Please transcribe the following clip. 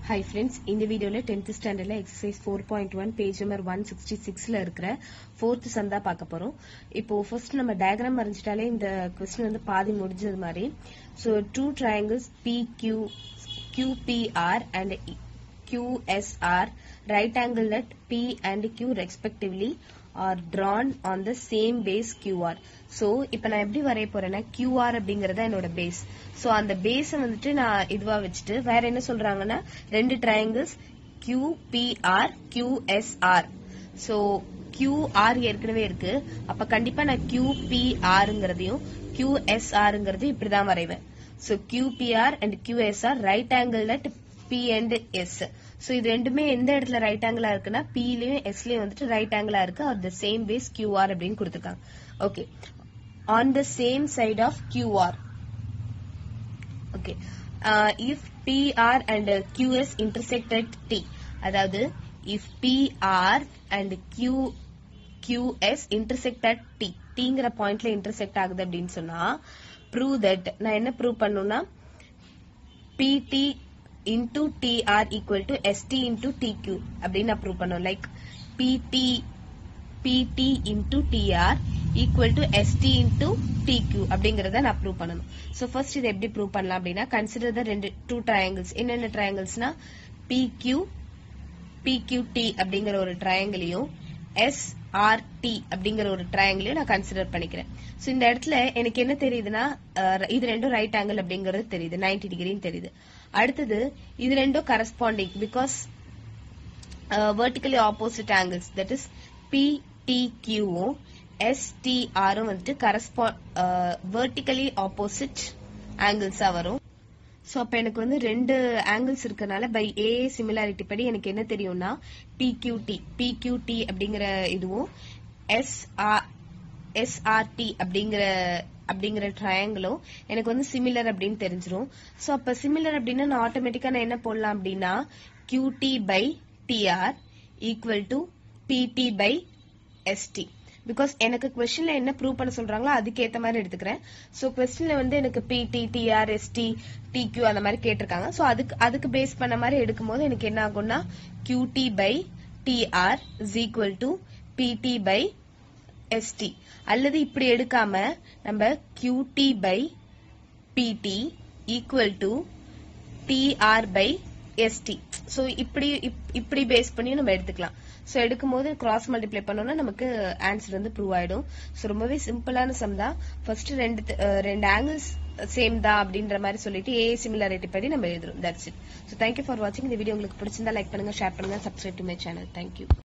Hi friends இந்த வீடியோல 10th ஸ்டாண்டர்ட்ல exercise four point one page number one sixty சிக்ஸ்ல இருக்கிற ஃபோர்த் சம் தான் பார்க்க போறோம் இப்போ ஃபர்ஸ்ட் நம்ம டயக்ராம் வரைஞ்சிட்டாலே இந்த கொஸ்டின் வந்து பாதி முடிஞ்சது மாதிரி so two triangles P Q QPR and QSR right angle at P and Q respectively are drawn on the same base QR. So, இப்ப நான் எப்படி வரைய போறேன்னா QR அப்படிங்கறத என்னோட பேஸ் சோ அந்த பேஸ வந்துட்டு நான் இதுவா வச்சுட்டு வேற என்ன சொல்றாங்கன்னா ரெண்டு triangles QPR QSR so QR ஏற்கனவே இருக்கு அப்ப கண்டிப்பா நான் QPRங்கிறதையும் QSRங்கிறதையும் இப்படிதான் வரைவேன் So QPR and QSR right angle at P and S. So இது ரெண்டுமே எந்த இடத்துல ரைட் ஆங்கிளா இருக்குன்னா P லயும் S லயும் வந்துட்டு ரைட் ஆங்கிளா இருக்கு are the same base QR அப்படின்னு கொடுத்துருக்காங்க okay on the same side of QR okay if PR and QS intersect at T அதாவது if PR and Q QS intersect at T Tங்கிற பாயிண்ட்ல intersect ஆகுது அப்படின்னு சொன்னா prove that நான் என்ன ப்ரூவ் பண்ணுனா PT into TR equal to ST into TQ அப்படின்னு நான் ப்ரூவ் பண்ணும் like PT PT into TR equal to ST into TQ அப்படிங்கறத நான் ப்ரூவ் பண்ணணும் ஸோ ஃபர்ஸ்ட் இதை எப்படி ப்ரூவ் பண்ணலாம் அப்படின்னா கன்சிடர் த ரெண்டு டூ ட்ரையாங்கிள்ஸ் என்னென்ன ட்ரையாங்கிள்ஸ்னா PQ PQT அப்படிங்கிற ஒரு ட்ரையாங்கிளையும் SRT அப்படிங்கிற ஒரு ட்ரையாங்கிளையும் நான் கன்சிடர் பண்ணிக்கிறேன் சோ இந்த இடத்துல எனக்கு என்ன தெரியுதுன்னா இது ரெண்டும் ரைட் ஆங்கிள் அப்படிங்கிறது தெரியுது நைன்டி டிகிரின்னு தெரியுது அடுத்தது இது ரெண்டும் corresponding because vertically opposite angles that is பிடிக்யூவும் எஸ்டிஆரும் வந்துட்டு கரஸ்பாண்ட் வெர்டிகலி ஆப்போசிட் ஆங்கிள்ஸா வரும் சோ அப்ப எனக்கு வந்து ரெண்டு ஆங்கிள்ஸ் இருக்கனால பை ஏ சிமிலாரிட்டி படி எனக்கு என்ன தெரியும்னா பிக்யூடி பிக்யூடி அப்படிங்கிற இதுவும் எஸ்ஆர் எஸ்ஆர்டி அப்படிங்கிற அப்படிங்கிற ட்ரையாங்கிளும் எனக்கு வந்து சிமிலர் அப்படின்னு தெரிஞ்சிரும் சோ அப்ப சிமிலர் அப்படின்னா நான் ஆட்டோமேட்டிக்கா நான் என்ன போடலாம் அப்படின்னா QT by TR equal to PT by ST because எனக்கு கொஸ்டின்ல என்ன ப்ரூவ் பண்ண சொல்றாங்களோ அதுக்கு ஏத்த மாதிரி எடுத்துக்கிறேன் சோ கொஸ்டின்ல வந்து எனக்கு பிடி டிஆர் எஸ்டி டிக்யூ அந்த மாதிரி கேட்டிருக்காங்க சோ அதுக்கு அதுக்கு பேஸ் பண்ண மாதிரி எடுக்கும்போது எனக்கு என்ன ஆகும்னா QT by TR is equal to PT by ST அல்லது இப்படி எடுக்காம நம்ம QT by PT equal to TR by ST so இப்படி இப்படி பேஸ் பண்ணி நம்ம எடுத்துக்கலாம் சோ எடுக்கும்போது கிராஸ் மல்டிப்ளை பண்ணோம்னா நமக்கு ஆன்சர் வந்து ப்ரூவ் ஆயிடும் சோ ரொம்பவே சிம்பிளான சம் தான் ஃபர்ஸ்ட் ரெண்டு ரெண்டு ஆங்கிள்ஸ் சேம் தான் அப்படின்ற மாதிரி சொல்லிட்டு ஏ சிமிலாரிட்டி படி நம்ம எழுதுறோம் that's it so thank you for வாட்சிங் இந்த வீடியோ உங்களுக்கு பிடிச்சிருந்தா லைக் பண்ணுங்க ஷேர் பண்ணுங்க subscribe to my channel thank you